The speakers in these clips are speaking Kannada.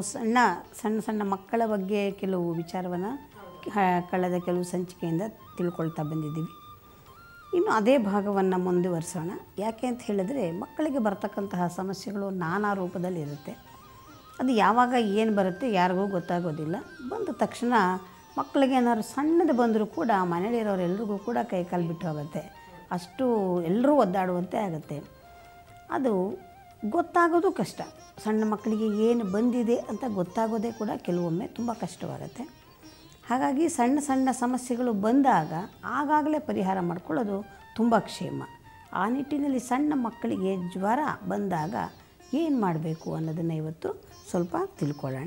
ಸಣ್ಣ ಸಣ್ಣ ಸಣ್ಣ ಮಕ್ಕಳ ಬಗ್ಗೆ ಕೆಲವು ವಿಚಾರವನ್ನು ಕಳೆದ ಕೆಲವು ಸಂಚಿಕೆಯಿಂದ ತಿಳ್ಕೊಳ್ತಾ ಬಂದಿದ್ದೀವಿ ಇನ್ನು ಅದೇ ಭಾಗವನ್ನು ಮುಂದುವರಿಸೋಣ ಯಾಕೆ ಅಂತ ಹೇಳಿದ್ರೆ ಮಕ್ಕಳಿಗೆ ಬರ್ತಕ್ಕಂತಹ ಸಮಸ್ಯೆಗಳು ನಾನಾ ರೂಪದಲ್ಲಿರುತ್ತೆ ಅದು ಯಾವಾಗ ಏನು ಬರುತ್ತೆ ಯಾರಿಗೂ ಗೊತ್ತಾಗೋದಿಲ್ಲ ಬಂದ ತಕ್ಷಣ ಮಕ್ಕಳಿಗೆ ಏನಾದ್ರು ಸಣ್ಣದು ಬಂದರೂ ಕೂಡ ಮನೇಲಿರೋರೆಲ್ರಿಗೂ ಕೂಡ ಕೈ ಕಾಲು ಬಿಟ್ಟು ಹೋಗುತ್ತೆ ಅಷ್ಟು ಎಲ್ಲರೂ ಒದ್ದಾಡುವಂತೆ ಆಗುತ್ತೆ ಅದು ಗೊತ್ತಾಗೋದು ಕಷ್ಟ ಸಣ್ಣ ಮಕ್ಕಳಿಗೆ ಏನು ಬಂದಿದೆ ಅಂತ ಗೊತ್ತಾಗೋದೇ ಕೂಡ ಕೆಲವೊಮ್ಮೆ ತುಂಬ ಕಷ್ಟವಾಗುತ್ತೆ ಹಾಗಾಗಿ ಸಣ್ಣ ಸಣ್ಣ ಸಮಸ್ಯೆಗಳು ಬಂದಾಗ ಆಗಾಗಲೇ ಪರಿಹಾರ ಮಾಡ್ಕೊಳ್ಳೋದು ತುಂಬ ಕ್ಷೇಮ ಆ ನಿಟ್ಟಿನಲ್ಲಿ ಸಣ್ಣ ಮಕ್ಕಳಿಗೆ ಜ್ವರ ಬಂದಾಗ ಏನು ಮಾಡಬೇಕು ಅನ್ನೋದನ್ನು ಇವತ್ತು ಸ್ವಲ್ಪ ತಿಳ್ಕೊಳ್ಳೋಣ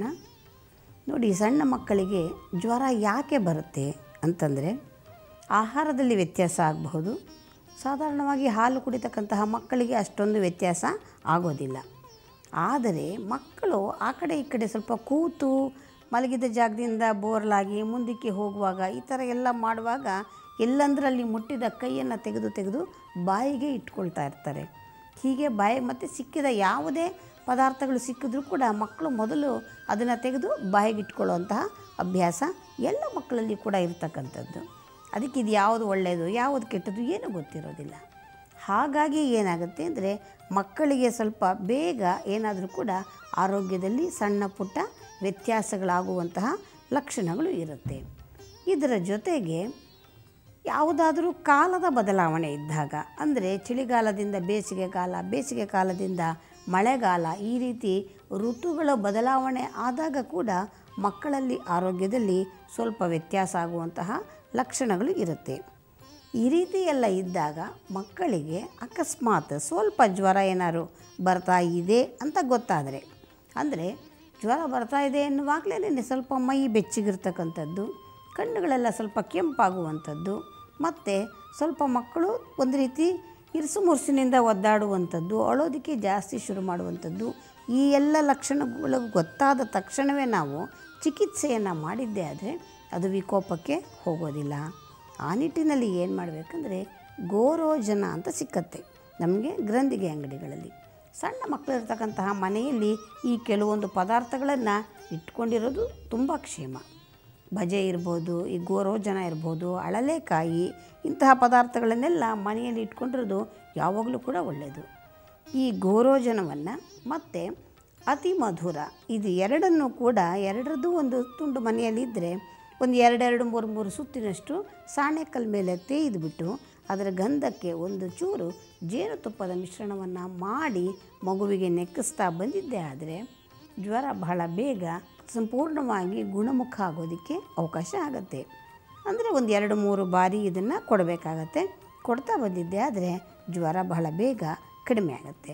ನೋಡಿ ಸಣ್ಣ ಮಕ್ಕಳಿಗೆ ಜ್ವರ ಯಾಕೆ ಬರುತ್ತೆ ಅಂತಂದರೆ ಆಹಾರದಲ್ಲಿ ವ್ಯತ್ಯಾಸ ಆಗಬಹುದು ಸಾಧಾರಣವಾಗಿ ಹಾಲು ಕುಡಿತಕ್ಕಂತಹ ಮಕ್ಕಳಿಗೆ ಅಷ್ಟೊಂದು ವ್ಯತ್ಯಾಸ ಆಗೋದಿಲ್ಲ ಆದರೆ ಮಕ್ಕಳು ಆ ಕಡೆ ಈ ಕಡೆ ಸ್ವಲ್ಪ ಕೂತು ಮಲಗಿದ ಜಾಗದಿಂದ ಬೋರ್ಲಾಗಿ ಮುಂದಕ್ಕೆ ಹೋಗುವಾಗ ಈ ಥರ ಎಲ್ಲ ಮಾಡುವಾಗ ಎಲ್ಲಂದರಲ್ಲಿ ಮುಟ್ಟಿದ ಕೈಯನ್ನು ತೆಗೆದು ತೆಗೆದು ಬಾಯಿಗೆ ಇಟ್ಕೊಳ್ತಾ ಇರ್ತಾರೆ ಹೀಗೆ ಬಾಯಿ ಮತ್ತು ಸಿಕ್ಕಿದ ಯಾವುದೇ ಪದಾರ್ಥಗಳು ಸಿಕ್ಕಿದ್ರೂ ಕೂಡ ಮಕ್ಕಳು ಮೊದಲು ಅದನ್ನು ತೆಗೆದು ಬಾಯಿಗೆ ಇಟ್ಕೊಳ್ಳುವಂತಹ ಅಭ್ಯಾಸ ಎಲ್ಲ ಮಕ್ಕಳಲ್ಲಿ ಕೂಡ ಇರ್ತಕ್ಕಂಥದ್ದು ಅದಕ್ಕೆ ಇದು ಯಾವುದು ಒಳ್ಳೆಯದು ಯಾವುದು ಕೆಟ್ಟದ್ದು ಏನೂ ಗೊತ್ತಿರೋದಿಲ್ಲ ಹಾಗಾಗಿ ಏನಾಗುತ್ತೆ ಅಂದರೆ ಮಕ್ಕಳಿಗೆ ಸ್ವಲ್ಪ ಬೇಗ ಏನಾದರೂ ಕೂಡ ಆರೋಗ್ಯದಲ್ಲಿ ಸಣ್ಣ ಪುಟ್ಟ ವ್ಯತ್ಯಾಸಗಳಾಗುವಂತಹ ಲಕ್ಷಣಗಳು ಇರುತ್ತೆ ಇದರ ಜೊತೆಗೆ ಯಾವುದಾದರೂ ಕಾಲದ ಬದಲಾವಣೆ ಇದ್ದಾಗ ಅಂದರೆ ಚಳಿಗಾಲದಿಂದ ಬೇಸಿಗೆ ಕಾಲ ಬೇಸಿಗೆ ಕಾಲದಿಂದ ಮಳೆಗಾಲ ಈ ರೀತಿ ಋತುಗಳ ಬದಲಾವಣೆ ಆದಾಗ ಕೂಡ ಮಕ್ಕಳಲ್ಲಿ ಆರೋಗ್ಯದಲ್ಲಿ ಸ್ವಲ್ಪ ವ್ಯತ್ಯಾಸ ಆಗುವಂತಹ ಲಕ್ಷಣಗಳು ಇರುತ್ತೆ ಈ ರೀತಿ ಎಲ್ಲ ಇದ್ದಾಗ ಮಕ್ಕಳಿಗೆ ಅಕಸ್ಮಾತ್ ಸ್ವಲ್ಪ ಜ್ವರ ಏನಾದ್ರು ಬರ್ತಾ ಇದೆ ಅಂತ ಗೊತ್ತಾದರೆ ಅಂದರೆ ಜ್ವರ ಬರ್ತಾ ಇದೆ ಎನ್ನುವಾಗಲೇ ಸ್ವಲ್ಪ ಮೈ ಬೆಚ್ಚಗಿರ್ತಕ್ಕಂಥದ್ದು ಕಣ್ಣುಗಳೆಲ್ಲ ಸ್ವಲ್ಪ ಕೆಂಪಾಗುವಂಥದ್ದು ಮತ್ತು ಸ್ವಲ್ಪ ಮಕ್ಕಳು ಒಂದು ರೀತಿ ಇರುಸು ಮುರುಸಿನಿಂದ ಒದ್ದಾಡುವಂಥದ್ದು ಅಳೋದಕ್ಕೆ ಜಾಸ್ತಿ ಶುರು ಮಾಡುವಂಥದ್ದು ಈ ಎಲ್ಲ ಲಕ್ಷಣಗಳು ಗೊತ್ತಾದ ತಕ್ಷಣವೇ ನಾವು ಚಿಕಿತ್ಸೆಯನ್ನು ಮಾಡಿದ್ದೇ ಆದರೆ ಅದು ವಿಕೋಪಕ್ಕೆ ಹೋಗೋದಿಲ್ಲ ಆ ನಿಟ್ಟಿನಲ್ಲಿ ಏನು ಮಾಡಬೇಕಂದ್ರೆ ಗೋರೋಜನ ಅಂತ ಸಿಕ್ಕತ್ತೆ ನಮಗೆ ಗ್ರಂಥಿಗೆ ಅಂಗಡಿಗಳಲ್ಲಿ ಸಣ್ಣ ಮಕ್ಕಳು ಇರ್ತಕ್ಕಂತಹ ಮನೆಯಲ್ಲಿ ಈ ಕೆಲವೊಂದು ಪದಾರ್ಥಗಳನ್ನು ಇಟ್ಕೊಂಡಿರೋದು ತುಂಬ ಕ್ಷೇಮ ಭಜೆ ಇರ್ಬೋದು ಈ ಗೋರೋಜನ ಇರ್ಬೋದು ಅಳಲೆಕಾಯಿ ಇಂತಹ ಪದಾರ್ಥಗಳನ್ನೆಲ್ಲ ಮನೆಯಲ್ಲಿ ಇಟ್ಕೊಂಡಿರೋದು ಯಾವಾಗಲೂ ಕೂಡ ಒಳ್ಳೆಯದು ಈ ಗೋರೋಜನವನ್ನು ಮತ್ತು ಅತಿ ಮಧುರ ಇದು ಎರಡನ್ನೂ ಕೂಡ ಎರಡರದ್ದು ಒಂದು ತುಂಡು ಮನೆಯಲ್ಲಿದ್ದರೆ ಒಂದು ಎರಡೆರಡು ಮೂರು ಮೂರು ಸುತ್ತಿನಷ್ಟು ಸಾಣೆಕಲ್ ಮೇಲೆ ತೇಯ್ದುಬಿಟ್ಟು ಅದರ ಗಂಧಕ್ಕೆ ಒಂದು ಚೂರು ಜೇನುತುಪ್ಪದ ಮಿಶ್ರಣವನ್ನು ಮಾಡಿ ಮಗುವಿಗೆ ನೆಕ್ಕಿಸ್ತಾ ಬಂದಿದ್ದೆ ಆದರೆ ಜ್ವರ ಬಹಳ ಬೇಗ ಸಂಪೂರ್ಣವಾಗಿ ಗುಣಮುಖ ಆಗೋದಕ್ಕೆ ಅವಕಾಶ ಆಗುತ್ತೆ ಅಂದರೆ ಒಂದು ಎರಡು ಮೂರು ಬಾರಿ ಇದನ್ನು ಕೊಡಬೇಕಾಗತ್ತೆ ಕೊಡ್ತಾ ಬಂದಿದ್ದೆ ಆದರೆ ಜ್ವರ ಬಹಳ ಬೇಗ ಕಡಿಮೆ ಆಗುತ್ತೆ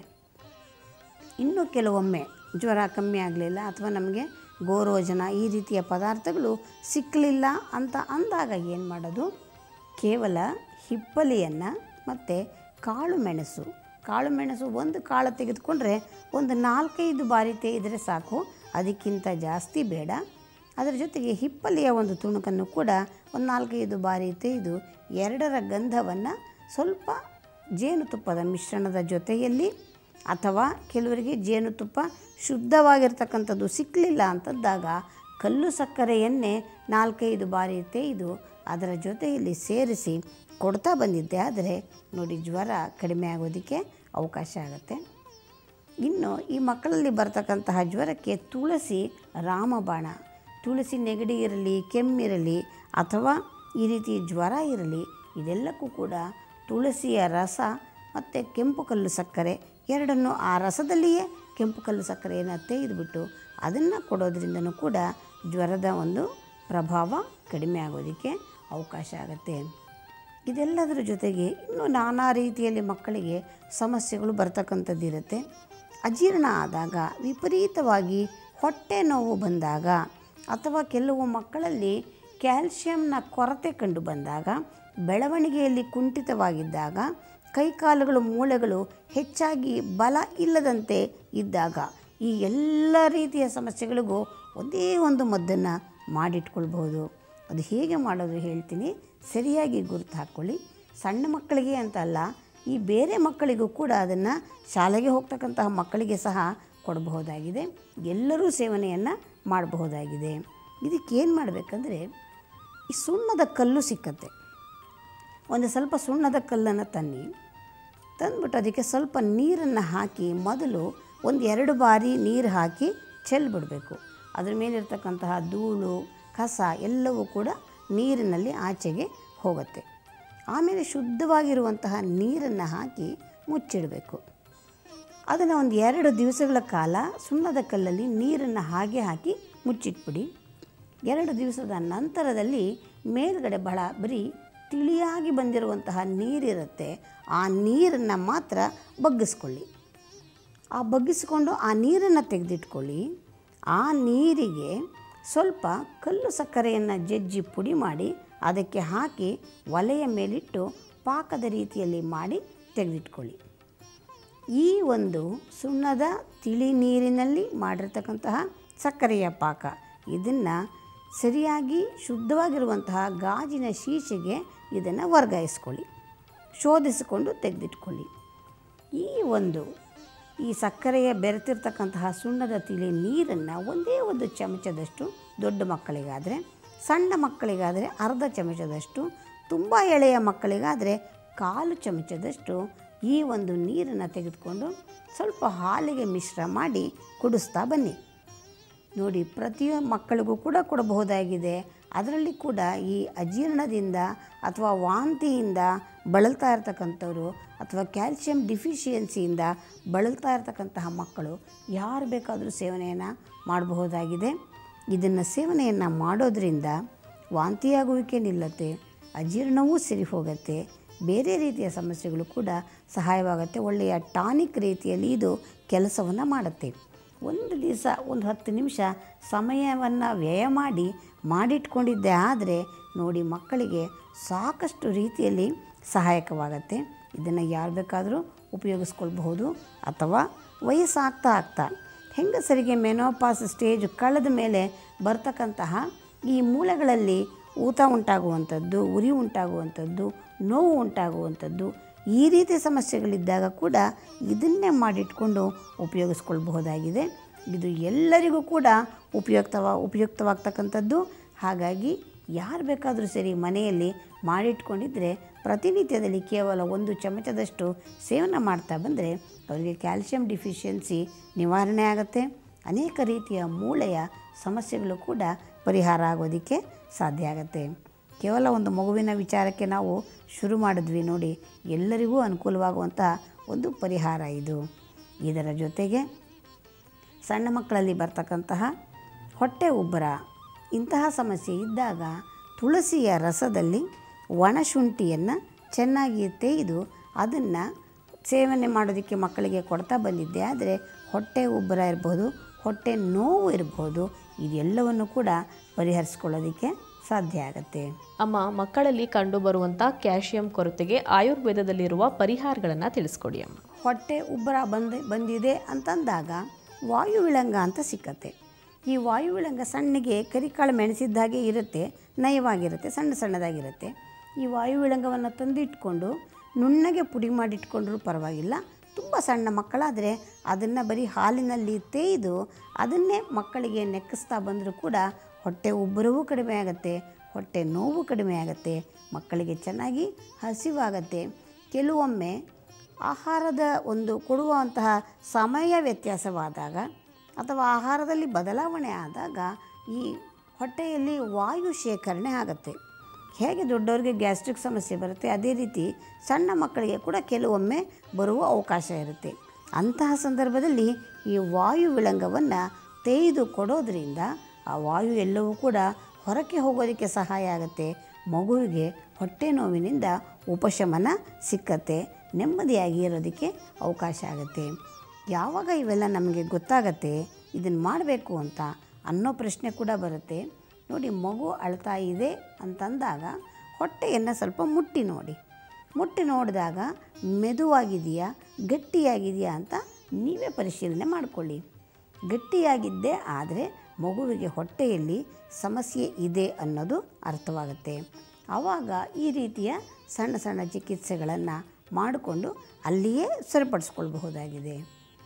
ಇನ್ನು ಕೆಲವೊಮ್ಮೆ ಜ್ವರ ಕಮ್ಮಿ ಆಗಲಿಲ್ಲ ಅಥವಾ ನಮಗೆ ಗೋರೋಜನ ಈ ರೀತಿಯ ಪದಾರ್ಥಗಳು ಸಿಕ್ಕಲಿಲ್ಲ ಅಂತ ಅಂದಾಗ ಏನು ಮಾಡೋದು ಕೇವಲ ಹಿಪ್ಪಲಿಯನ್ನು ಮತ್ತು ಕಾಳು ಮೆಣಸು ಕಾಳು ಮೆಣಸು ಒಂದು ಕಾಳು ತೆಗೆದುಕೊಂಡ್ರೆ ಒಂದು ನಾಲ್ಕೈದು ಬಾರಿ ತೇಯಿದ್ರೆ ಸಾಕು ಅದಕ್ಕಿಂತ ಜಾಸ್ತಿ ಬೇಡ ಅದರ ಜೊತೆಗೆ ಹಿಪ್ಪಲಿಯ ಒಂದು ತುಣುಕನ್ನು ಕೂಡ ಒಂದು ನಾಲ್ಕೈದು ಬಾರಿ ತೆಗೆದು ಎರಡರ ಗಂಧವನ್ನು ಸ್ವಲ್ಪ ಜೇನುತುಪ್ಪದ ಮಿಶ್ರಣದ ಜೊತೆಯಲ್ಲಿ ಅಥವಾ ಕೆಲವರಿಗೆ ಜೇನುತುಪ್ಪ ಶುದ್ಧವಾಗಿರ್ತಕ್ಕಂಥದ್ದು ಸಿಕ್ಕಲಿಲ್ಲ ಅಂತಂದಾಗ ಕಲ್ಲು ಸಕ್ಕರೆಯನ್ನೇ ನಾಲ್ಕೈದು ಬಾರಿ ತೆಗೆದು ಅದರ ಜೊತೆಯಲ್ಲಿ ಸೇರಿಸಿ ಕೊಡ್ತಾ ಬಂದಿದ್ದೆ ಆದರೆ ನೋಡಿ ಜ್ವರ ಕಡಿಮೆ ಆಗೋದಕ್ಕೆ ಅವಕಾಶ ಆಗುತ್ತೆ ಇನ್ನು ಈ ಮಕ್ಕಳಲ್ಲಿ ಬರ್ತಕ್ಕಂತಹ ಜ್ವರಕ್ಕೆ ತುಳಸಿ ರಾಮಬಾಣ ತುಳಸಿ ನೆಗಡಿ ಇರಲಿ ಕೆಮ್ಮಿರಲಿ ಅಥವಾ ಈ ರೀತಿ ಜ್ವರ ಇರಲಿ ಇದೆಲ್ಲಕ್ಕೂ ಕೂಡ ತುಳಸಿಯ ರಸ ಮತ್ತು ಕೆಂಪು ಕಲ್ಲು ಸಕ್ಕರೆ ಎರಡನ್ನು ಆ ರಸದಲ್ಲಿಯೇ ಕೆಂಪು ಕಲ್ಲು ಸಕ್ಕರೆಯನ್ನು ತೆಗೆದುಬಿಟ್ಟು ಅದನ್ನು ಕೊಡೋದ್ರಿಂದನೂ ಕೂಡ ಜ್ವರದ ಒಂದು ಪ್ರಭಾವ ಕಡಿಮೆ ಆಗೋದಕ್ಕೆ ಅವಕಾಶ ಆಗುತ್ತೆ ಇದೆಲ್ಲದರ ಜೊತೆಗೆ ಇನ್ನೂ ನಾನಾ ರೀತಿಯಲ್ಲಿ ಮಕ್ಕಳಿಗೆ ಸಮಸ್ಯೆಗಳು ಬರ್ತಕ್ಕಂಥದ್ದು ಇರುತ್ತೆ ಅಜೀರ್ಣ ಆದಾಗ ವಿಪರೀತವಾಗಿ ಹೊಟ್ಟೆ ನೋವು ಬಂದಾಗ ಅಥವಾ ಕೆಲವು ಮಕ್ಕಳಲ್ಲಿ ಕ್ಯಾಲ್ಶಿಯಂನ ಕೊರತೆ ಕಂಡು ಬಂದಾಗ ಬೆಳವಣಿಗೆಯಲ್ಲಿ ಕುಂಠಿತವಾಗಿದ್ದಾಗ ಕೈಕಾಲುಗಳು ಮೂಳೆಗಳು ಹೆಚ್ಚಾಗಿ ಬಲ ಇಲ್ಲದಂತೆ ಇದ್ದಾಗ ಈ ಎಲ್ಲ ರೀತಿಯ ಸಮಸ್ಯೆಗಳಿಗೂ ಒಂದೇ ಒಂದು ಮದ್ದನ್ನು ಮಾಡಿಟ್ಕೊಳ್ಬೋದು ಅದು ಹೇಗೆ ಮಾಡೋದು ಹೇಳ್ತೀನಿ ಸರಿಯಾಗಿ ಗುರುತು ಹಾಕ್ಕೊಳ್ಳಿ ಸಣ್ಣ ಮಕ್ಕಳಿಗೆ ಅಂತ ಅಲ್ಲ ಈ ಬೇರೆ ಮಕ್ಕಳಿಗೂ ಕೂಡ ಅದನ್ನು ಶಾಲೆಗೆ ಹೋಗ್ತಕ್ಕಂತಹ ಮಕ್ಕಳಿಗೆ ಸಹ ಕೊಡಬಹುದಾಗಿದೆ ಎಲ್ಲರೂ ಸೇವನೆಯನ್ನು ಮಾಡಬಹುದಾಗಿದೆ ಇದಕ್ಕೇನು ಮಾಡಬೇಕಂದ್ರೆ ಈ ಸುಣ್ಣದ ಕಲ್ಲು ಸಿಕ್ಕತ್ತೆ ಒಂದು ಸ್ವಲ್ಪ ಸುಣ್ಣದ ಕಲ್ಲನ್ನು ತನ್ನಿ ತಂದ್ಬಿಟ್ಟು ಅದಕ್ಕೆ ಸ್ವಲ್ಪ ನೀರನ್ನು ಹಾಕಿ ಮೊದಲು ಒಂದು ಎರಡು ಬಾರಿ ನೀರು ಹಾಕಿ ಚೆಲ್ಬಿಡಬೇಕು ಅದ್ರ ಮೇಲಿರ್ತಕ್ಕಂತಹ ಧೂಳು ಕಸ ಎಲ್ಲವೂ ಕೂಡ ನೀರಿನಲ್ಲಿ ಆಚೆಗೆ ಹೋಗುತ್ತೆ ಆಮೇಲೆ ಶುದ್ಧವಾಗಿರುವಂತಹ ನೀರನ್ನು ಹಾಕಿ ಮುಚ್ಚಿಡಬೇಕು ಅದನ್ನು ಒಂದು ಎರಡು ದಿವಸಗಳ ಕಾಲ ಸುಣ್ಣದ ಕಲ್ಲಲ್ಲಿ ನೀರನ್ನು ಹಾಗೆ ಹಾಕಿ ಮುಚ್ಚಿಟ್ಬಿಡಿ ಎರಡು ದಿವಸದ ನಂತರದಲ್ಲಿ ಮೇಲ್ಗಡೆ ಬಹಳ ಬರೀ ತಿಳಿಯಾಗಿ ಬಂದಿರುವಂತಹ ನೀರಿರುತ್ತೆ ಆ ನೀರನ್ನು ಮಾತ್ರ ಬಗ್ಗಿಸ್ಕೊಳ್ಳಿ ಆ ಬಗ್ಗಿಸಿಕೊಂಡು ಆ ನೀರನ್ನು ತೆಗೆದಿಟ್ಕೊಳ್ಳಿ ಆ ನೀರಿಗೆ ಸ್ವಲ್ಪ ಕಲ್ಲು ಸಕ್ಕರೆಯನ್ನು ಜಜ್ಜಿ ಪುಡಿ ಮಾಡಿ ಅದಕ್ಕೆ ಹಾಕಿ ಒಲೆಯ ಮೇಲಿಟ್ಟು ಪಾಕದ ರೀತಿಯಲ್ಲಿ ಮಾಡಿ ತೆಗೆದಿಟ್ಕೊಳ್ಳಿ ಈ ಒಂದು ಸುಣ್ಣದ ತಿಳಿ ನೀರಿನಲ್ಲಿ ಮಾಡಿರ್ತಕ್ಕಂತಹ ಸಕ್ಕರೆಯ ಪಾಕ ಇದನ್ನು ಸರಿಯಾಗಿ ಶುದ್ಧವಾಗಿರುವಂತಹ ಗಾಜಿನ ಶೀಶೆಗೆ ಇದನ್ನು ವರ್ಗಾಯಿಸ್ಕೊಳ್ಳಿ ಶೋಧಿಸಿಕೊಂಡು ತೆಗೆದಿಟ್ಕೊಳ್ಳಿ ಈ ಒಂದು ಈ ಸಕ್ಕರೆಯ ಬೆರೆತಿರ್ತಕ್ಕಂತಹ ಸುಣ್ಣದ ತಿಳಿ ನೀರನ್ನು ಒಂದೇ ಒಂದು ಚಮಚದಷ್ಟು ದೊಡ್ಡ ಮಕ್ಕಳಿಗಾದರೆ ಸಣ್ಣ ಮಕ್ಕಳಿಗಾದರೆ ಅರ್ಧ ಚಮಚದಷ್ಟು ತುಂಬ ಎಳೆಯ ಮಕ್ಕಳಿಗಾದರೆ ಕಾಲು ಚಮಚದಷ್ಟು ಈ ಒಂದು ನೀರನ್ನು ತೆಗೆದುಕೊಂಡು ಸ್ವಲ್ಪ ಹಾಲಿಗೆ ಮಿಶ್ರ ಮಾಡಿ ಕುಡಿಸ್ತಾ ಬನ್ನಿ ನೋಡಿ ಪ್ರತಿ ಮಕ್ಕಳಿಗೂ ಕೂಡ ಕೊಡಬಹುದಾಗಿದೆ ಅದರಲ್ಲಿ ಕೂಡ ಈ ಅಜೀರ್ಣದಿಂದ ಅಥವಾ ವಾಂತಿಯಿಂದ ಬಳಲ್ತಾ ಇರ್ತಕ್ಕಂಥವ್ರು ಅಥವಾ ಕ್ಯಾಲ್ಸಿಯಂ ಡಿಫಿಷಿಯನ್ಸಿಯಿಂದ ಬಳಲ್ತಾ ಇರ್ತಕ್ಕಂತಹ ಮಕ್ಕಳು ಯಾರು ಬೇಕಾದರೂ ಸೇವನೆಯನ್ನು ಮಾಡಬಹುದಾಗಿದೆ ಇದನ್ನು ಸೇವನೆಯನ್ನು ಮಾಡೋದರಿಂದ ವಾಂತಿಯಾಗುವಿಕೆ ನಿಲ್ಲುತ್ತೆ ಅಜೀರ್ಣವೂ ಸರಿ ಹೋಗುತ್ತೆ ಬೇರೆ ರೀತಿಯ ಸಮಸ್ಯೆಗಳು ಕೂಡ ಸಹಾಯವಾಗುತ್ತೆ ಒಳ್ಳೆಯ ಟಾನಿಕ್ ರೀತಿಯಲ್ಲಿ ಇದು ಕೆಲಸವನ್ನು ಮಾಡುತ್ತೆ ಒಂದು ದಿವಸ ಒಂದು ಹತ್ತು ನಿಮಿಷ ಸಮಯವನ್ನು ವ್ಯಯ ಮಾಡಿ ಮಾಡಿಟ್ಕೊಂಡಿದ್ದೆ ಆದರೆ ನೋಡಿ ಮಕ್ಕಳಿಗೆ ಸಾಕಷ್ಟು ರೀತಿಯಲ್ಲಿ ಸಹಾಯಕವಾಗತ್ತೆ ಇದನ್ನು ಯಾರು ಬೇಕಾದರೂ ಉಪಯೋಗಿಸ್ಕೊಳ್ಬಹುದು ಅಥವಾ ವಯಸ್ಸಾಗ್ತಾ ಆಗ್ತಾ ಹೆಂಗಸರಿಗೆ ಮೆನೋಪಾಸ್ ಸ್ಟೇಜ್ ಕಳೆದ ಮೇಲೆ ಬರ್ತಕ್ಕಂತಹ ಈ ಮೂಳೆಗಳಲ್ಲಿ ಊತ ಉಂಟಾಗುವಂಥದ್ದು ಉರಿ ಉಂಟಾಗುವಂಥದ್ದು ನೋವು ಉಂಟಾಗುವಂಥದ್ದು ಈ ರೀತಿ ಸಮಸ್ಯೆಗಳಿದ್ದಾಗ ಕೂಡ ಇದನ್ನೇ ಮಾಡಿಟ್ಕೊಂಡು ಉಪಯೋಗಿಸ್ಕೊಳ್ಬಹುದಾಗಿದೆ ಇದು ಎಲ್ಲರಿಗೂ ಕೂಡ ಉಪಯುಕ್ತವ ಉಪಯುಕ್ತವಾಗ್ತಕ್ಕಂಥದ್ದು ಹಾಗಾಗಿ ಯಾರು ಬೇಕಾದರೂ ಸರಿ ಮನೆಯಲ್ಲಿ ಮಾಡಿಟ್ಕೊಂಡಿದ್ದರೆ ಪ್ರತಿನಿತ್ಯದಲ್ಲಿ ಕೇವಲ ಒಂದು ಚಮಚದಷ್ಟು ಸೇವನೆ ಮಾಡ್ತಾ ಬಂದರೆ ಅವರಿಗೆ ಕ್ಯಾಲ್ಸಿಯಂ ಡಿಫಿಷಿಯನ್ಸಿ ನಿವಾರಣೆ ಆಗುತ್ತೆ ಅನೇಕ ರೀತಿಯ ಮೂಳೆಯ ಸಮಸ್ಯೆಗಳು ಕೂಡ ಪರಿಹಾರ ಆಗೋದಕ್ಕೆ ಸಾಧ್ಯ ಆಗುತ್ತೆ ಕೇವಲ ಒಂದು ಮಗುವಿನ ವಿಚಾರಕ್ಕೆ ನಾವು ಶುರು ಮಾಡಿದ್ವಿ ನೋಡಿ ಎಲ್ಲರಿಗೂ ಅನುಕೂಲವಾಗುವಂಥ ಒಂದು ಪರಿಹಾರ ಇದು ಇದರ ಜೊತೆಗೆ ಸಣ್ಣ ಮಕ್ಕಳಲ್ಲಿ ಬರ್ತಕ್ಕಂತಹ ಹೊಟ್ಟೆ ಉಬ್ಬರ ಇಂತಹ ಸಮಸ್ಯೆ ಇದ್ದಾಗ ತುಳಸಿಯ ರಸದಲ್ಲಿ ಒಣಶುಂಠಿಯನ್ನು ಚೆನ್ನಾಗಿ ತೆಗೆದು ಅದನ್ನು ಸೇವನೆ ಮಾಡೋದಕ್ಕೆ ಮಕ್ಕಳಿಗೆ ಕೊಡ್ತಾ ಬಂದಿದ್ದೆ ಆದರೆ ಹೊಟ್ಟೆ ಉಬ್ಬರ ಇರ್ಬೋದು ಹೊಟ್ಟೆ ನೋವು ಇರ್ಬೋದು ಇದೆಲ್ಲವನ್ನು ಕೂಡ ಪರಿಹರಿಸ್ಕೊಳ್ಳೋದಕ್ಕೆ ಸಾಧ್ಯ ಆಗುತ್ತೆ ಅಮ್ಮ ಮಕ್ಕಳಲ್ಲಿ ಕಂಡುಬರುವಂಥ ಕ್ಯಾಲ್ಸಿಯಂ ಕೊರತೆಗೆ ಆಯುರ್ವೇದದಲ್ಲಿರುವ ಪರಿಹಾರಗಳನ್ನು ತಿಳಿಸ್ಕೊಡಿ ಅಮ್ಮ ಹೊಟ್ಟೆ ಉಬ್ಬರ ಬಂದ ಬಂದಿದೆ ಅಂತಂದಾಗ ವಾಯುವಿಳಂಗ ಅಂತ ಸಿಕ್ಕತ್ತೆ ಈ ವಾಯುವಿಳಂಗ ಸಣ್ಣಗೆ ಕರಿಕಾಳು ಮೆಣಸಿದ್ದ ಹಾಗೆ ಇರುತ್ತೆ ನಯವಾಗಿರುತ್ತೆ ಸಣ್ಣ ಸಣ್ಣದಾಗಿರುತ್ತೆ ಈ ವಾಯುವಿಳಂಗವನ್ನು ತಂದಿಟ್ಕೊಂಡು ನುಣ್ಣಗೆ ಪುಡಿ ಮಾಡಿಟ್ಕೊಂಡ್ರೂ ಪರವಾಗಿಲ್ಲ ತುಂಬ ಸಣ್ಣ ಮಕ್ಕಳಾದರೆ ಅದನ್ನು ಬರೀ ಹಾಲಿನಲ್ಲಿ ತೇಯ್ದು ಅದನ್ನೇ ಮಕ್ಕಳಿಗೆ ನೆಕ್ಕಿಸ್ತಾ ಬಂದರೂ ಕೂಡ ಹೊಟ್ಟೆ ಉಬ್ಬರವೂ ಕಡಿಮೆ ಆಗುತ್ತೆ ಹೊಟ್ಟೆ ನೋವು ಕಡಿಮೆ ಆಗುತ್ತೆ ಮಕ್ಕಳಿಗೆ ಚೆನ್ನಾಗಿ ಹಸಿವಾಗತ್ತೆ ಕೆಲವೊಮ್ಮೆ ಆಹಾರದ ಒಂದು ಕೊಡುವಂತಹ ಸಮಯ ವ್ಯತ್ಯಾಸವಾದಾಗ ಅಥವಾ ಆಹಾರದಲ್ಲಿ ಬದಲಾವಣೆ ಆದಾಗ ಈ ಹೊಟ್ಟೆಯಲ್ಲಿ ವಾಯು ಶೇಖರಣೆ ಆಗುತ್ತೆ ಹೇಗೆ ದೊಡ್ಡವರಿಗೆ ಗ್ಯಾಸ್ಟ್ರಿಕ್ ಸಮಸ್ಯೆ ಬರುತ್ತೆ ಅದೇ ರೀತಿ ಸಣ್ಣ ಮಕ್ಕಳಿಗೆ ಕೂಡ ಕೆಲವೊಮ್ಮೆ ಬರುವ ಅವಕಾಶ ಇರುತ್ತೆ ಅಂತಹ ಸಂದರ್ಭದಲ್ಲಿ ಈ ವಾಯು ವಿಳಂಗವನ್ನು ತೆಗೆದು ಕೊಡೋದ್ರಿಂದ ಆ ವಾಯು ಎಲ್ಲವೂ ಕೂಡ ಹೊರಕ್ಕೆ ಹೋಗೋದಕ್ಕೆ ಸಹಾಯ ಆಗುತ್ತೆ ಮಗುವಿಗೆ ಹೊಟ್ಟೆ ನೋವಿನಿಂದ ಉಪಶಮನ ಸಿಕ್ಕತ್ತೆ ನೆಮ್ಮದಿಯಾಗಿ ಇರೋದಕ್ಕೆ ಅವಕಾಶ ಆಗುತ್ತೆ ಯಾವಾಗ ಇವೆಲ್ಲ ನಮಗೆ ಗೊತ್ತಾಗತ್ತೆ ಇದನ್ನು ಮಾಡಬೇಕು ಅಂತ ಅನ್ನೋ ಪ್ರಶ್ನೆ ಕೂಡ ಬರುತ್ತೆ ನೋಡಿ ಮಗು ಅಳ್ತಾ ಇದೆ ಅಂತಂದಾಗ ಹೊಟ್ಟೆಯನ್ನು ಸ್ವಲ್ಪ ಮುಟ್ಟಿ ನೋಡಿ ಮುಟ್ಟಿ ನೋಡಿದಾಗ ಮೆದುವಾಗಿದೆಯಾ ಗಟ್ಟಿಯಾಗಿದೆಯಾ ಅಂತ ನೀವೇ ಪರಿಶೀಲನೆ ಮಾಡಿಕೊಳ್ಳಿ ಗಟ್ಟಿಯಾಗಿದ್ದೇ ಆದರೆ ಮಗುವಿಗೆ ಹೊಟ್ಟೆಯಲ್ಲಿ ಸಮಸ್ಯೆ ಇದೆ ಅನ್ನೋದು ಅರ್ಥವಾಗುತ್ತೆ ಆವಾಗ ಈ ರೀತಿಯ ಸಣ್ಣ ಸಣ್ಣ ಚಿಕಿತ್ಸೆಗಳನ್ನು ಮಾಡಿಕೊಂಡು ಅಲ್ಲಿಯೇ ಸರಿಪಡಿಸ್ಕೊಳ್ಬಹುದಾಗಿದೆ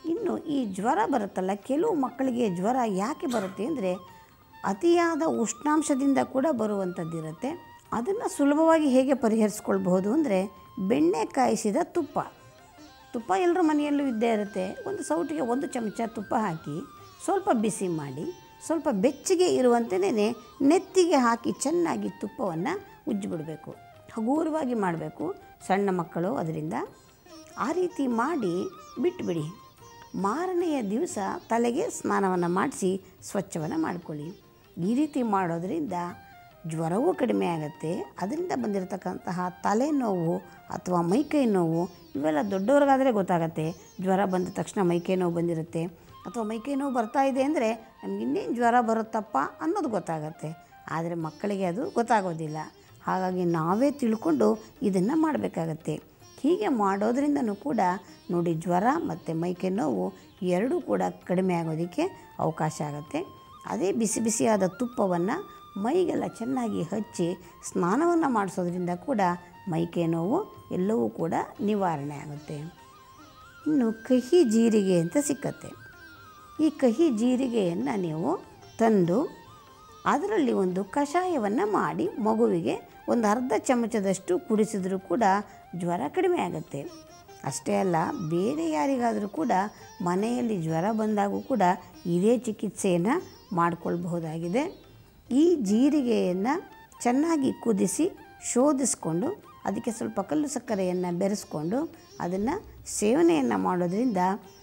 ಇನ್ನು ಈ ಜ್ವರ ಬರುತ್ತಲ್ಲ ಕೆಲವು ಮಕ್ಕಳಿಗೆ ಜ್ವರ ಯಾಕೆ ಬರುತ್ತೆ ಅಂದರೆ ಅತಿಯಾದ ಉಷ್ಣಾಂಶದಿಂದ ಕೂಡ ಬರುವಂಥದ್ದಿರುತ್ತೆ ಅದನ್ನು ಸುಲಭವಾಗಿ ಹೇಗೆ ಪರಿಹರಿಸ್ಕೊಳ್ಬಹುದು ಅಂದರೆ ಬೆಣ್ಣೆ ಕಾಯಿಸಿದ ತುಪ್ಪ ತುಪ್ಪ ಎಲ್ಲರ ಮನೆಯಲ್ಲೂ ಇದ್ದೇ ಇರುತ್ತೆ ಒಂದು ಸೌಟಿಗೆ ಒಂದು ಚಮಚ ತುಪ್ಪ ಹಾಕಿ ಸ್ವಲ್ಪ ಬಿಸಿ ಮಾಡಿ ಸ್ವಲ್ಪ ಬೆಚ್ಚಗೆ ಇರುವಂತೆಯೇ ನೆತ್ತಿಗೆ ಹಾಕಿ ಚೆನ್ನಾಗಿ ತುಪ್ಪವನ್ನು ಉಜ್ಜಿಬಿಡಬೇಕು ಹಗೂರವಾಗಿ ಮಾಡಬೇಕು ಸಣ್ಣ ಮಕ್ಕಳು ಅದರಿಂದ ಆ ರೀತಿ ಮಾಡಿ ಬಿಟ್ಬಿಡಿ ಮಾರನೆಯ ದಿವಸ ತಲೆಗೆ ಸ್ನಾನವನ್ನು ಮಾಡಿಸಿ ಸ್ವಚ್ಛವನ್ನು ಮಾಡಿಕೊಳ್ಳಿ ಈ ರೀತಿ ಮಾಡೋದರಿಂದ ಜ್ವರವೂ ಕಡಿಮೆ ಆಗುತ್ತೆ ಅದರಿಂದ ಬಂದಿರತಕ್ಕಂತಹ ತಲೆನೋವು ಅಥವಾ ಮೈಕೈ ನೋವು ಇವೆಲ್ಲ ದೊಡ್ಡವ್ರಿಗಾದರೆ ಗೊತ್ತಾಗತ್ತೆ ಜ್ವರ ಬಂದ ತಕ್ಷಣ ಮೈಕೈ ನೋವು ಬಂದಿರುತ್ತೆ ಅಥವಾ ಮೈಕೈ ನೋವು ಬರ್ತಾ ಇದೆ ಅಂದರೆ ನಮ್ಗೆ ಇನ್ನೇನು ಜ್ವರ ಬರುತ್ತಪ್ಪ ಅನ್ನೋದು ಗೊತ್ತಾಗತ್ತೆ ಆದರೆ ಮಕ್ಕಳಿಗೆ ಅದು ಗೊತ್ತಾಗೋದಿಲ್ಲ ಹಾಗಾಗಿ ನಾವೇ ತಿಳ್ಕೊಂಡು ಇದನ್ನು ಮಾಡಬೇಕಾಗತ್ತೆ ಹೀಗೆ ಮಾಡೋದ್ರಿಂದನೂ ಕೂಡ ನೋಡಿ ಜ್ವರ ಮತ್ತು ಮೈಕೈ ನೋವು ಎರಡೂ ಕೂಡ ಕಡಿಮೆ ಆಗೋದಕ್ಕೆ ಅವಕಾಶ ಆಗುತ್ತೆ ಅದೇ ಬಿಸಿ ಬಿಸಿಯಾದ ತುಪ್ಪವನ್ನು ಮೈಗೆಲ್ಲ ಚೆನ್ನಾಗಿ ಹಚ್ಚಿ ಸ್ನಾನವನ್ನು ಮಾಡಿಸೋದ್ರಿಂದ ಕೂಡ ಮೈಕೈ ನೋವು ಎಲ್ಲವೂ ಕೂಡ ನಿವಾರಣೆ ಆಗುತ್ತೆ ಇನ್ನು ಕಹಿ ಜೀರಿಗೆ ಅಂತ ಸಿಕ್ಕತ್ತೆ ಈ ಕಹಿ ಜೀರಿಗೆಯನ್ನು ನೀವು ತಂದು ಅದರಲ್ಲಿ ಒಂದು ಕಷಾಯವನ್ನು ಮಾಡಿ ಮಗುವಿಗೆ ಒಂದು ಅರ್ಧ ಚಮಚದಷ್ಟು ಕುಡಿಸಿದರೂ ಕೂಡ ಜ್ವರ ಕಡಿಮೆ ಆಗುತ್ತೆ ಅಷ್ಟೇ ಅಲ್ಲ ಬೇರೆ ಯಾರಿಗಾದರೂ ಕೂಡ ಮನೆಯಲ್ಲಿ ಜ್ವರ ಬಂದಾಗೂ ಕೂಡ ಇದೇ ಚಿಕಿತ್ಸೆಯನ್ನು ಮಾಡಿಕೊಳ್ಬಹುದಾಗಿದೆ ಈ ಜೀರಿಗೆಯನ್ನು ಚೆನ್ನಾಗಿ ಕುದಿಸಿ ಶೋಧಿಸ್ಕೊಂಡು ಅದಕ್ಕೆ ಸ್ವಲ್ಪ ಕಲ್ಲು ಸಕ್ಕರೆಯನ್ನು ಬೆರೆಸ್ಕೊಂಡು ಅದನ್ನು ಸೇವನೆಯನ್ನು ಮಾಡೋದ್ರಿಂದ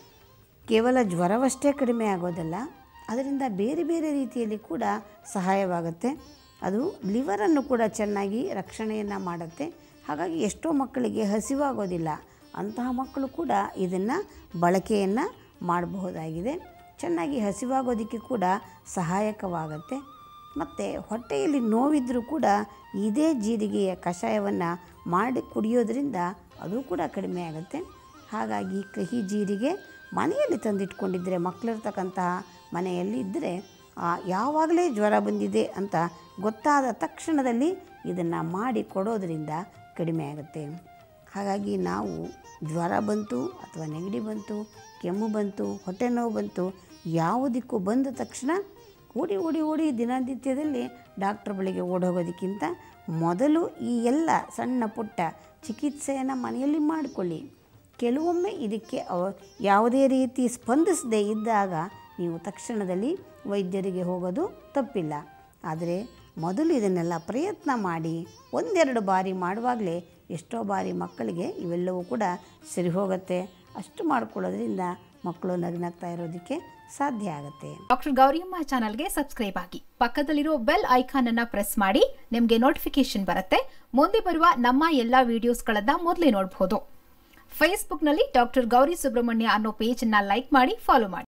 ಕೇವಲ ಜ್ವರವಷ್ಟೇ ಕಡಿಮೆ ಆಗೋದಲ್ಲ ಅದರಿಂದ ಬೇರೆ ಬೇರೆ ರೀತಿಯಲ್ಲಿ ಕೂಡ ಸಹಾಯವಾಗುತ್ತೆ ಅದು ಲಿವರನ್ನು ಕೂಡ ಚೆನ್ನಾಗಿ ರಕ್ಷಣೆಯನ್ನು ಮಾಡುತ್ತೆ ಹಾಗಾಗಿ ಎಷ್ಟೋ ಮಕ್ಕಳಿಗೆ ಹಸಿವಾಗೋದಿಲ್ಲ ಅಂತಹ ಮಕ್ಕಳು ಕೂಡ ಇದನ್ನು ಬಳಕೆಯನ್ನು ಮಾಡಬಹುದಾಗಿದೆ ಚೆನ್ನಾಗಿ ಹಸಿವಾಗೋದಕ್ಕೆ ಕೂಡ ಸಹಾಯಕವಾಗುತ್ತೆ ಮತ್ತು ಹೊಟ್ಟೆಯಲ್ಲಿ ನೋವಿದ್ದರೂ ಕೂಡ ಇದೇ ಜೀರಿಗೆಯ ಕಷಾಯವನ್ನು ಮಾಡಿ ಕುಡಿಯೋದ್ರಿಂದ ಅದು ಕೂಡ ಕಡಿಮೆ ಆಗುತ್ತೆ ಹಾಗಾಗಿ ಕಹಿ ಜೀರಿಗೆ ಮನೆಯಲ್ಲಿ ತಂದಿಟ್ಕೊಂಡಿದ್ದರೆ ಮಕ್ಕಳಿರ್ತಕ್ಕಂತಹ ಮನೆಯಲ್ಲಿ ಇದ್ದರೆ ಯಾವಾಗಲೇ ಜ್ವರ ಬಂದಿದೆ ಅಂತ ಗೊತ್ತಾದ ತಕ್ಷಣದಲ್ಲಿ ಇದನ್ನು ಮಾಡಿ ಕೊಡೋದ್ರಿಂದ ಕಡಿಮೆ ಆಗುತ್ತೆ ಹಾಗಾಗಿ ನಾವು ಜ್ವರ ಬಂತು ಅಥವಾ ನೆಗಡಿ ಬಂತು ಕೆಮ್ಮು ಬಂತು ಹೊಟ್ಟೆ ನೋವು ಬಂತು ಯಾವುದಕ್ಕೂ ಬಂದ ತಕ್ಷಣ ಓಡಿ ಓಡಿ ಓಡಿ ದಿನನಿತ್ಯದಲ್ಲಿ ಡಾಕ್ಟ್ರ್ ಬಳಿಗೆ ಓಡೋಗೋದಕ್ಕಿಂತ ಮೊದಲು ಈ ಎಲ್ಲ ಸಣ್ಣ ಪುಟ್ಟ ಚಿಕಿತ್ಸೆಯನ್ನು ಮನೆಯಲ್ಲಿ ಮಾಡಿಕೊಳ್ಳಿ ಕೆಲವೊಮ್ಮೆ ಇದಕ್ಕೆ ಅವ ಯಾವುದೇ ರೀತಿ ಸ್ಪಂದಿಸದೇ ಇದ್ದಾಗ ನೀವು ತಕ್ಷಣದಲ್ಲಿ ವೈದ್ಯರಿಗೆ ಹೋಗೋದು ತಪ್ಪಿಲ್ಲ ಆದರೆ ಮೊದಲು ಇದನ್ನೆಲ್ಲ ಪ್ರಯತ್ನ ಮಾಡಿ ಒಂದೆರಡು ಬಾರಿ ಮಾಡುವಾಗಲೇ ಎಷ್ಟೋ ಬಾರಿ ಮಕ್ಕಳಿಗೆ ಇವೆಲ್ಲವೂ ಕೂಡ ಸರಿ ಹೋಗುತ್ತೆ ಅಷ್ಟು ಮಾಡ್ಕೊಳ್ಳೋದ್ರಿಂದ ಮಕ್ಕಳು ನಗ್ನಗ್ತಾ ಇರೋದಕ್ಕೆ ಸಾಧ್ಯ ಆಗುತ್ತೆ ಡಾಕ್ಟರ್ ಗೌರಿಯಮ್ಮ ಚಾನಲ್ಗೆ ಸಬ್ಸ್ಕ್ರೈಬ್ ಆಗಿ ಪಕ್ಕದಲ್ಲಿರೋ ಬೆಲ್ ಐಕಾನ್ ಅನ್ನ ಪ್ರೆಸ್ ಮಾಡಿ ನಿಮಗೆ ನೋಟಿಫಿಕೇಶನ್ ಬರುತ್ತೆ ಮುಂದೆ ಬರುವ ನಮ್ಮ ಎಲ್ಲಾ ವಿಡಿಯೋಸ್ಗಳನ್ನ ಮೊದಲೇ ನೋಡಬಹುದು ಫೇಸ್ಬುಕ್ನಲ್ಲಿ ಡಾಕ್ಟರ್ ಗೌರಿ ಸುಬ್ರಹ್ಮಣ್ಯ ಅನ್ನೋ ಪೇಜ್ ಅನ್ನ ಲೈಕ್ ಮಾಡಿ ಫಾಲೋ ಮಾಡಿ